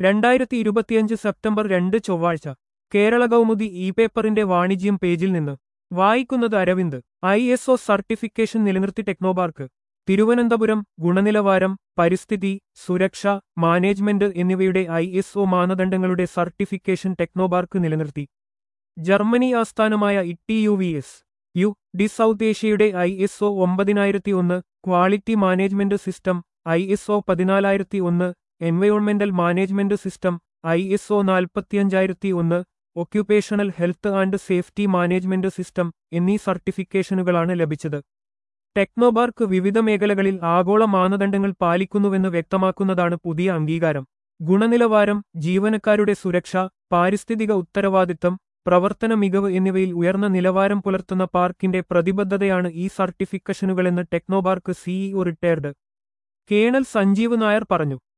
രണ്ടായിരത്തി ഇരുപത്തിയഞ്ച് സെപ്റ്റംബർ രണ്ട് ചൊവ്വാഴ്ച കേരള കൗമുദി ഇ പേപ്പറിന്റെ വാണിജ്യം പേജിൽ നിന്ന് വായിക്കുന്നത് Aravind I S O certification നിലനിർത്തി ടെക്നോപാർക്ക് തിരുവനന്തപുരം ഗുണനിലവാരം പരിസ്ഥിതി സുരക്ഷ മാനേജ്മെന്റ് എന്നിവയുടെ ഐ എസ് ഒ മാനദണ്ഡങ്ങളുടെ സർട്ടിഫിക്കേഷൻ ടെക്നോപാർക്ക് നിലനിർത്തി ജർമ്മനി ആസ്ഥാനമായ T U V S U D south ഏഷ്യയുടെ ഐ എസ് ഒ ഒമ്പതിനായിരത്തി ഒന്ന് quality management system I S O പതിനാലായിരത്തി ഒന്ന് എൻവയോൺമെന്റൽ management system I S O നാൽപ്പത്തിയഞ്ചായിരത്തി ഒന്ന് occupational health and safety management system എന്നീ സർട്ടിഫിക്കേഷനുകളാണ് ലഭിച്ചത് ടെക്നോബാർക്ക് വിവിധ മേഖലകളിൽ ആഗോള മാനദണ്ഡങ്ങൾ പാലിക്കുന്നുവെന്ന് വ്യക്തമാക്കുന്നതാണ് പുതിയ അംഗീകാരം ഗുണനിലവാരം ജീവനക്കാരുടെ സുരക്ഷ പാരിസ്ഥിതിക ഉത്തരവാദിത്തം പ്രവർത്തന മികവ് എന്നിവയിൽ ഉയർന്ന നിലവാരം പുലർത്തുന്ന പാർക്കിന്റെ പ്രതിബദ്ധതയാണ് ഈ സർട്ടിഫിക്കേഷനുകളെന്ന് Technopark C E O retired colonel Sanjeev Nair പറഞ്ഞു